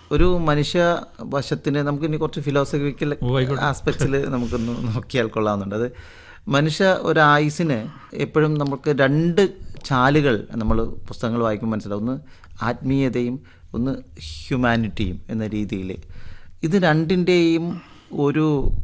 ഒരു മനുഷ്യ വശത്തിന് നമുക്ക് ഇനി കുറച്ച് ഫിലോസഫിക്കൽ ഓ, ആയിക്കോട്ടെ. ആസ്പെക്ട്സിൽ നമുക്കൊന്ന് നോക്കിയാൽ കൊള്ളാവുന്നുണ്ട് അത് മനുഷ്യ ഒരു ആയുസിന് എപ്പോഴും നമുക്ക് രണ്ട് ചാലുകൾ നമ്മൾ പുസ്തകങ്ങൾ വായിക്കുമ്പോൾ മനസ്സിലാവും ഒന്ന് ആത്മീയതയും ഒന്ന് ഹ്യൂമാനിറ്റിയും എന്ന രീതിയിൽ ഇത് രണ്ടിൻ്റെയും ഒരു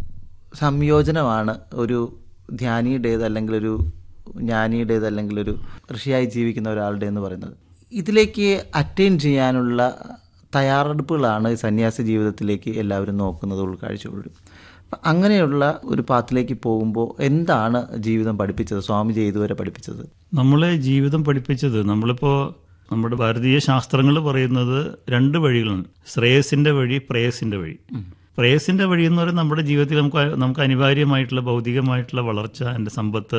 സംയോജനമാണ് ഒരു ധ്യാനിയുടേത് അല്ലെങ്കിൽ ഒരു ജ്ഞാനിയുടേത് അല്ലെങ്കിൽ ഒരു ഋഷിയായി ജീവിക്കുന്ന ഒരാളുടെ എന്ന് പറയുന്നത് ഇതിലേക്ക് അറ്റൈൻ ചെയ്യാനുള്ള തയ്യാറെടുപ്പുകളാണ് ഈ സന്യാസ ജീവിതത്തിലേക്ക് എല്ലാവരും നോക്കുന്നത് ഉൾക്കാഴ്ചകളും അപ്പം അങ്ങനെയുള്ള ഒരു പാത്തിലേക്ക് പോകുമ്പോൾ എന്താണ് ജീവിതം പഠിപ്പിച്ചത് സ്വാമിജി ഇതുവരെ പഠിപ്പിച്ചത് നമ്മളെ ജീവിതം പഠിപ്പിച്ചത് നമ്മളിപ്പോൾ നമ്മുടെ ഭാരതീയ ശാസ്ത്രങ്ങൾ പറയുന്നത് രണ്ട് വഴികളുണ്ട് ശ്രേയസിന്റെ വഴി പ്രേയസിന്റെ വഴി പ്രേയസിന്റെ വഴി എന്ന് പറയുന്നത് നമ്മുടെ ജീവിതത്തിൽ നമുക്ക് നമുക്ക് അനിവാര്യമായിട്ടുള്ള ഭൗതികമായിട്ടുള്ള വളർച്ച എൻ്റെ സമ്പത്ത്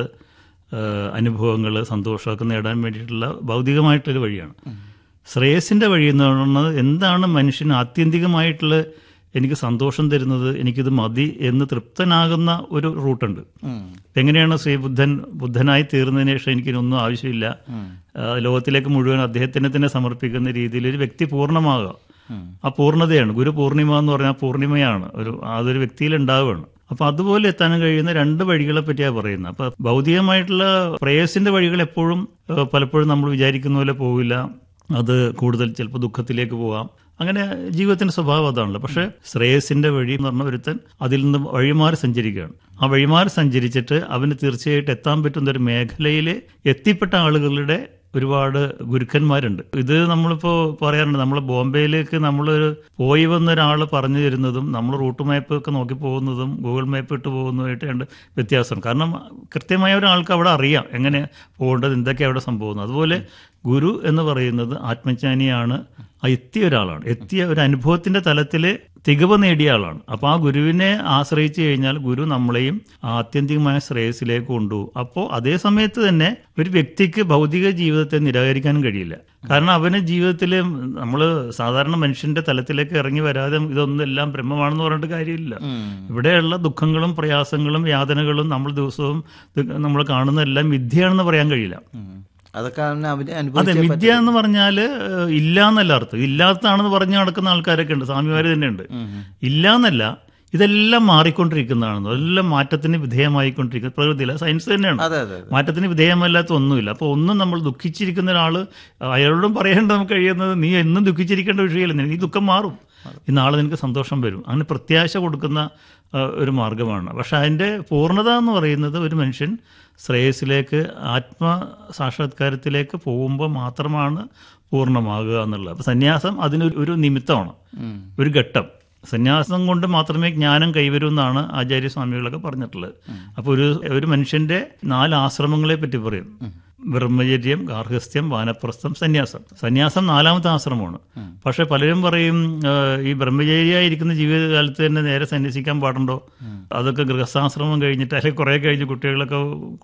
അനുഭവങ്ങൾ സന്തോഷമൊക്കെ നേടാൻ വേണ്ടിയിട്ടുള്ള ഭൗതികമായിട്ടൊരു വഴിയാണ് ശ്രേയസിന്റെ വഴി എന്ന് പറയുന്നത് എന്താണ് മനുഷ്യന് ആത്യന്തികമായിട്ടുള്ള എനിക്ക് സന്തോഷം തരുന്നത് എനിക്കിത് മതി എന്ന് തൃപ്തനാകുന്ന ഒരു റൂട്ടുണ്ട് എങ്ങനെയാണ് ശ്രീ ബുദ്ധൻ ബുദ്ധനായി തീർന്നതിന് ശേഷം എനിക്കിനൊന്നും ആവശ്യമില്ല ആ, ലോകത്തിലേക്ക് മുഴുവൻ അദ്ദേഹത്തിനെ തന്നെ സമർപ്പിക്കുന്ന രീതിയിൽ ഒരു വ്യക്തി പൂർണ്ണമാകുക ആ പൂർണ്ണതയാണ് ഗുരു പൂർണിമ എന്ന് പറഞ്ഞാൽ പൂർണിമയാണ് ഒരു അതൊരു വ്യക്തിയിൽ ഉണ്ടാവുകയാണ് അപ്പൊ അതുപോലെ എത്താൻ കഴിയുന്ന രണ്ട് വഴികളെ പറ്റിയാണ് പറയുന്നത് അപ്പൊ ഭൗതികമായിട്ടുള്ള പ്രേയസിന്റെ വഴികൾ എപ്പോഴും ഏഹ്, പലപ്പോഴും നമ്മൾ വിചാരിക്കുന്ന പോലെ പോവില്ല അത് കൂടുതൽ ചിലപ്പോൾ ദുഃഖത്തിലേക്ക് പോവാം അങ്ങനെ ജീവിതത്തിന്റെ സ്വഭാവം അതാണല്ലോ പക്ഷെ ശ്രേയസിന്റെ വഴി എന്ന് പറഞ്ഞ ഒരുത്തൻ അതിൽ നിന്ന് വഴിമാറി സഞ്ചരിക്കുകയാണ് ആ വഴിമാറി സഞ്ചരിച്ചിട്ട് അവന് തീർച്ചയായിട്ടും എത്താൻ പറ്റുന്ന ഒരു മേഖലയിൽ എത്തിപ്പെട്ട ആളുകളുടെ ഒരുപാട് ഗുരുക്കന്മാരുണ്ട് ഇത് നമ്മളിപ്പോ പറയാറുണ്ട് നമ്മൾ ബോംബെയിലേക്ക് നമ്മൾ പോയി വന്ന ഒരാൾ പറഞ്ഞു തരുന്നതും നമ്മൾ റൂട്ട് മാപ്പ് ഒക്കെ നോക്കി പോകുന്നതും ഗൂഗിൾ മാപ്പ് ഇട്ട് പോകുന്നതുമായിട്ട് രണ്ട് വ്യത്യാസം കാരണം കൃത്യമായ ഒരാൾക്ക് അവിടെ അറിയാം എങ്ങനെ പോകേണ്ടത് എന്തൊക്കെ അവിടെ സംഭവിക്കുന്നത് അതുപോലെ ഗുരു എന്ന് പറയുന്നത് ആത്മജ്ഞാനിയാണ് ആ എത്തിയ ഒരാളാണ് എത്തിയ ഒരു അനുഭവത്തിന്റെ തലത്തിൽ തികവ് നേടിയ ആളാണ് അപ്പോൾ ആ ഗുരുവിനെ ആശ്രയിച്ചു കഴിഞ്ഞാൽ ഗുരു നമ്മളെയും ആത്യന്തികമായ ശ്രേയസിലേക്ക് കൊണ്ടുപോകും അപ്പോൾ അതേ സമയത്ത് തന്നെ ഒരു വ്യക്തിക്ക് ഭൗതിക ജീവിതത്തെ നിരാകരിക്കാനും കഴിയില്ല കാരണം അവന് ജീവിതത്തിൽ നമ്മൾ സാധാരണ മനുഷ്യന്റെ തലത്തിലേക്ക് ഇറങ്ങി വരാതെ ഇതൊന്നും എല്ലാം ബ്രഹ്മമാണെന്ന് പറഞ്ഞിട്ട് കാര്യമില്ല ഇവിടെയുള്ള ദുഃഖങ്ങളും പ്രയാസങ്ങളും യാതനകളും നമ്മൾ ദിവസവും നമ്മൾ കാണുന്ന എല്ലാം വിദ്യയാണെന്ന് പറയാൻ കഴിയില്ല അതൊക്കെ അവന് അവന് അതെ അനുഭവിച്ചേ വിദ്യ എന്ന് പറഞ്ഞാൽ ഇല്ല എന്നല്ല അർത്ഥം ഇല്ലാത്തതാണെന്ന് പറഞ്ഞു നടക്കുന്ന ആൾക്കാരൊക്കെ ഉണ്ട് സ്വാമിമാര് തന്നെ ഉണ്ട് ഇല്ല എന്നല്ല ഇതെല്ലാം മാറിക്കൊണ്ടിരിക്കുന്നതാണ് എല്ലാം മാറ്റത്തിന് വിധേയമായിക്കൊണ്ടിരിക്കുന്നത് പ്രകൃതിയില്ല സയൻസ് തന്നെയാണ് അതെ അതെ അതെ മാറ്റത്തിന് വിധേയമല്ലാത്ത ഒന്നുമില്ല അപ്പോൾ ഒന്നും നമ്മൾ ദുഃഖിച്ചിരിക്കുന്ന ഒരാൾ അയാളോടും പറയേണ്ട നമുക്ക് കഴിയുന്നത് നീ എന്നും ദുഃഖിച്ചിരിക്കേണ്ട വിഷയമില്ല നീ ദുഃഖം മാറും ഈ നാളെ നിനക്ക് സന്തോഷം വരും അങ്ങനെ പ്രത്യാശ കൊടുക്കുന്ന ആ, ഒരു മാർഗമാണ് പക്ഷെ അതിൻ്റെ പൂർണ്ണത എന്ന് പറയുന്നത് ഒരു മനുഷ്യൻ ശ്രേയസിലേക്ക് ആത്മ സാക്ഷാത്കാരത്തിലേക്ക് പോകുമ്പോൾ മാത്രമാണ് പൂർണ്ണമാകുക എന്നുള്ളത് അപ്പം സന്യാസം അതിനൊരു ഒരു നിമിത്തമാണ് ഒരു ഘട്ടം സന്യാസം കൊണ്ട് മാത്രമേ ജ്ഞാനം കൈവരൂ എന്നാണ് ആചാര്യസ്വാമികളൊക്കെ പറഞ്ഞിട്ടുള്ളത് അപ്പോൾ ഒരു ഒരു മനുഷ്യന്റെ നാല് ആശ്രമങ്ങളെ പറ്റി പറയും ബ്രഹ്മചര്യം ഗാർഹസ്ഥ്യം വാനപ്രസ്ഥം സന്യാസം സന്യാസം നാലാമത്തെ ആശ്രമമാണ് പക്ഷെ പലരും പറയും ആ, ഈ ബ്രഹ്മചര്യായിരിക്കുന്ന ജീവിതകാലത്ത് തന്നെ നേരെ സന്യസിക്കാൻ പാടുണ്ടോ അതൊക്കെ ഗൃഹസ്ഥാശ്രമം കഴിഞ്ഞിട്ട് അല്ലെങ്കിൽ കുറെ കഴിഞ്ഞ് കുട്ടികളൊക്കെ